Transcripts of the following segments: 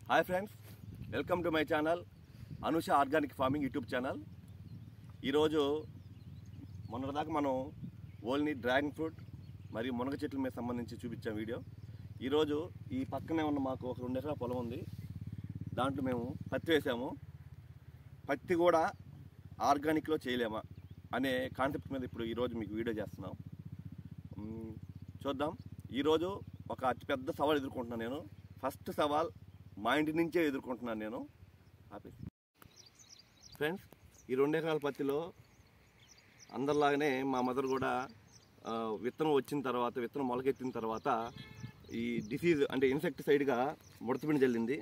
hi friends welcome to my channel Anusha organic farming YouTube channel ఈరోజు మొన్నటిదాకా మనం only dragon fruit మరియు మునగ చెట్ల మీద సంబంధించి చూపించాం వీడియో ఈరోజు ఈ పక్కనే ఉన్న మాకు ఒక రెండు ఎకరాల పొలం ఉంది దాంట్లో మేము పత్తి వేసాము పత్తి కూడా ఆర్గానిక్లో చేయలేమా అనే కాన్సెప్ట్ మీద ఇప్పుడు ఈరోజు మీకు వీడియో చేస్తున్నాం మ్మ్, చూద్దాం ఈరోజు ఒక అతిపెద్ద సవాల్ ఎదుర్కొంటున్నాను నేను ఫస్ట్ సవాల్ మా ఇంటి నుంచే ఎదుర్కొంటున్నాను నేను ఆపేసి ఫ్రెండ్స్ ఈ రెండు ఎకరాల పత్తిలో అందరిలాగానే మా మదర్ కూడా ఆ, విత్తనం వచ్చిన తర్వాత విత్తనం మొలకెత్తిన తర్వాత ఈ డిసీజ్ అంటే ఇన్సెక్టిసైడ్గా ముడతపిండి చల్లింది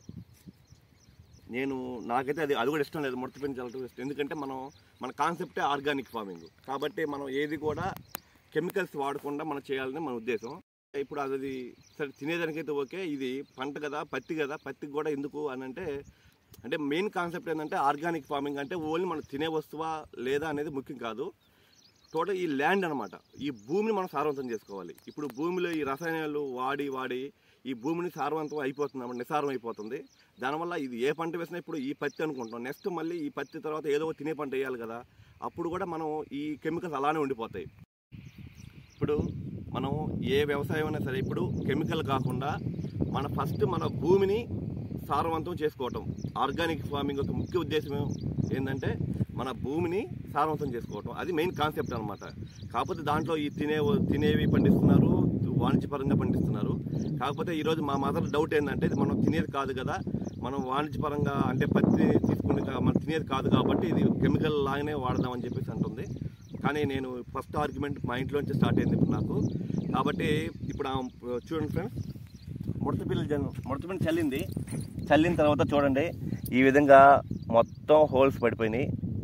నేను నాకైతే అది అది కూడా ఇష్టం లేదు ముడతపిండి చల్లడం ఇష్టం ఎందుకంటే మనం మన కాన్సెప్టే ఆర్గానిక్ ఫార్మింగ్ కాబట్టి మనం ఏది కూడా కెమికల్స్ వాడకుండా మనం చేయాలని మన ఉద్దేశం ఇప్పుడు అది సరే తినేదానికైతే ఓకే ఇది పంట కదా పత్తి కదా పత్తికి కూడా ఎందుకు అని అంటే అంటే మెయిన్ కాన్సెప్ట్ ఏంటంటే ఆర్గానిక్ ఫార్మింగ్ అంటే ఓన్లీ మనం తినే వస్తువా లేదా అనేది ముఖ్యం కాదు టోటల్ ఈ ల్యాండ్ అనమాట ఈ భూమిని మనం సారవంతం చేసుకోవాలి ఇప్పుడు భూమిలో ఈ రసాయనాలు వాడి వాడి ఈ భూమిని సారవంతం అయిపోతుంది అన్నమాట నిసారం అయిపోతుంది దానివల్ల ఇది ఏ పంట వేసినా ఇప్పుడు ఈ పత్తి అనుకుంటాం నెక్స్ట్ మళ్ళీ ఈ పత్తి తర్వాత ఏదో ఒక తినే పంట వేయాలి కదా అప్పుడు కూడా మనం ఈ కెమికల్స్ అలానే ఉండిపోతాయి ఇప్పుడు మనం ఏ వ్యవసాయం అయినా సరే ఇప్పుడు కెమికల్ కాకుండా మన ఫస్ట్ మన భూమిని సారవంతం చేసుకోవటం ఆర్గానిక్ ఫార్మింగ్ యొక్క ముఖ్య ఉద్దేశం ఏంటంటే మన భూమిని సారవంతం చేసుకోవటం అది మెయిన్ కాన్సెప్ట్ అనమాట కాకపోతే దాంట్లో ఈ తినే తినేవి పండిస్తున్నారు వాణిజ్యపరంగా పండిస్తున్నారు కాకపోతే ఈరోజు మా మదర్ డౌట్ ఏంటంటే ఇది మనం తినేది కాదు కదా మనం వాణిజ్యపరంగా అంటే పత్తి తీసుకుని కా- మనం తినేది కాదు కాబట్టి ఇది కెమికల్ లాగానే వాడదామని చెప్పేసి అంటుంది కానీ నేను ఫస్ట్ ఆర్గ్యుమెంట్ మా ఇంట్లోంచి స్టార్ట్ అయింది ఇప్పుడు నాకు కాబట్టి ఇప్పుడు ఆ చూడండి ఫ్రెండ్స్ ముడత పిల్లలు జన్ ముడత పిల్లలు చల్లింది చల్లిన తర్వాత చూడండి ఈ విధంగా మొత్తం హోల్స్ పడిపోయినాయి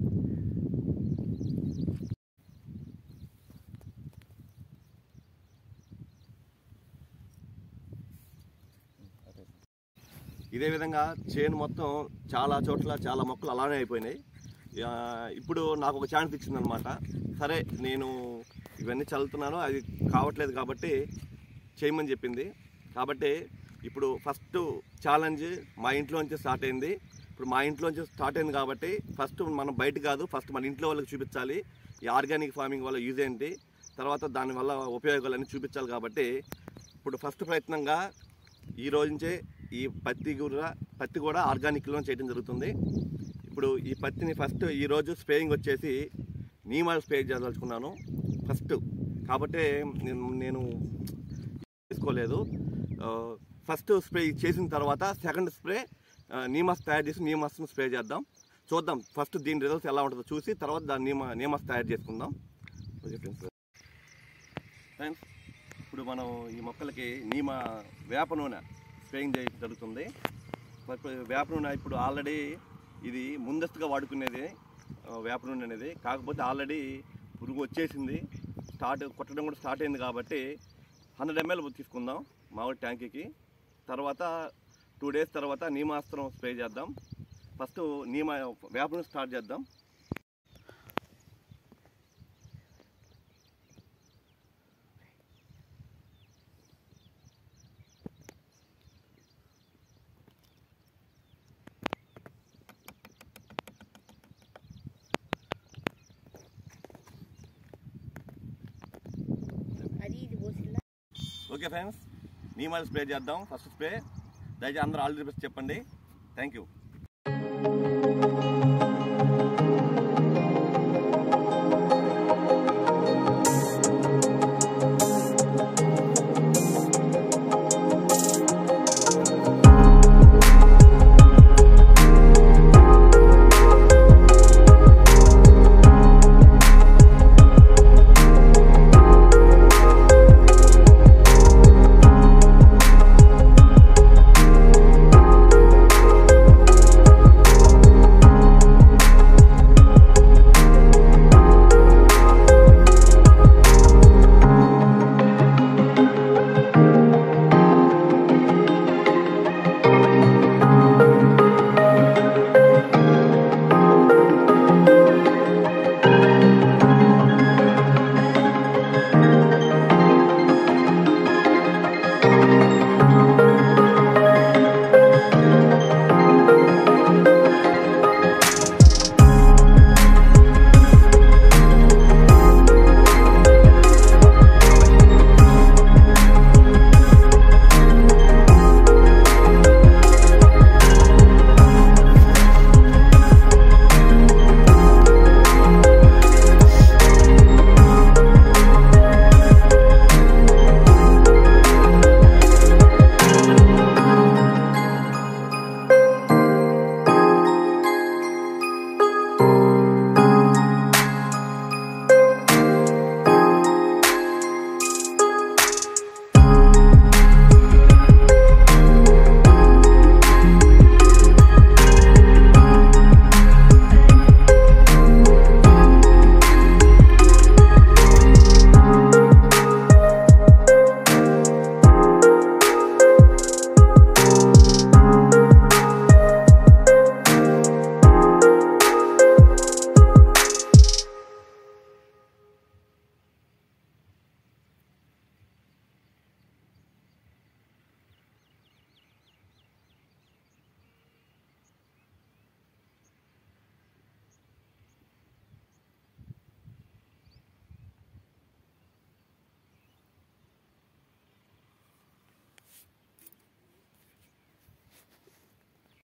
ఇదే విధంగా చేను మొత్తం చాలా చోట్ల చాలా మొక్కలు అలానే అయిపోయినాయి ఆ, ఇప్పుడు నాకు ఒక ఛాన్స్ ఇచ్చిందనమాట సరే నేను ఇవన్నీ చల్లుతున్నాను అది కావట్లేదు కాబట్టి చేయమని చెప్పింది కాబట్టి ఇప్పుడు ఫస్ట్ ఛాలెంజ్ మా ఇంట్లోంచి స్టార్ట్ అయింది ఇప్పుడు మా ఇంట్లోంచి స్టార్ట్ అయింది కాబట్టి ఫస్ట్ మనం బయట కాదు ఫస్ట్ మన ఇంట్లో వాళ్ళకి చూపించాలి ఈ ఆర్గానిక్ ఫార్మింగ్ వల్ల యూజ్ ఏంటి తర్వాత దానివల్ల ఉపయోగాలన్నీ చూపించాలి కాబట్టి ఇప్పుడు ఫస్ట్ ప్రయత్నంగా ఈ రోజు నుంచే ఈ పత్తి కూడా పత్తి కూడా ఆర్గానిక్లో చేయడం జరుగుతుంది ఇప్పుడు ఈ పత్తిని ఫస్ట్ ఈ రోజు స్ప్రేయింగ్ వచ్చేసి నీమాలు స్ప్రే చేయదలుచుకున్నాను ఫస్ట్ కాబట్టి నేను నేను తీసుకోలేదు ఆ, ఫస్ట్ స్ప్రే చేసిన తర్వాత సెకండ్ స్ప్రే ఆ, నీమాస్ తయారు చేసి నీమాస్ను స్ప్రే చేద్దాం చూద్దాం ఫస్ట్ దీని రిజల్ట్స్ ఎలా ఉంటుందో చూసి తర్వాత దాని నీమా నీమాస్ తయారు చేసుకుందాం ఓకే ఫ్రెండ్స్ ఫ్రెండ్స్ ఇప్పుడు మనం ఈ మొక్కలకి నీమ వేప నూనె స్ప్రేయింగ్ చేయడం జరుగుతుంది మరి వేప నూనె ఇప్పుడు ఆల్రెడీ ఇది ముందస్తుగా వాడుకునేది ఆ, వేప నూనె అనేది కాకపోతే ఆల్రెడీ పురుగు వచ్చేసింది స్టార్ట్ కొట్టడం కూడా స్టార్ట్ అయింది కాబట్టి హండ్రెడ్ ఎంఎల్ తీసుకుందాం మామూలు ట్యాంకీకి తర్వాత టూ డేస్ తర్వాత నీమాస్త్రం స్ప్రే చేద్దాం ఫస్ట్ నీమ వేప నూనె స్టార్ట్ చేద్దాం అది ఇది పోసిల్లా ఓకే ఫ్రెండ్స్ నీమాలు స్ప్రే చేద్దాం ఫస్ట్ స్ప్రే దయచేసి అందరూ ఆల్ ది బెస్ట్ చెప్పండి థ్యాంక్ యూ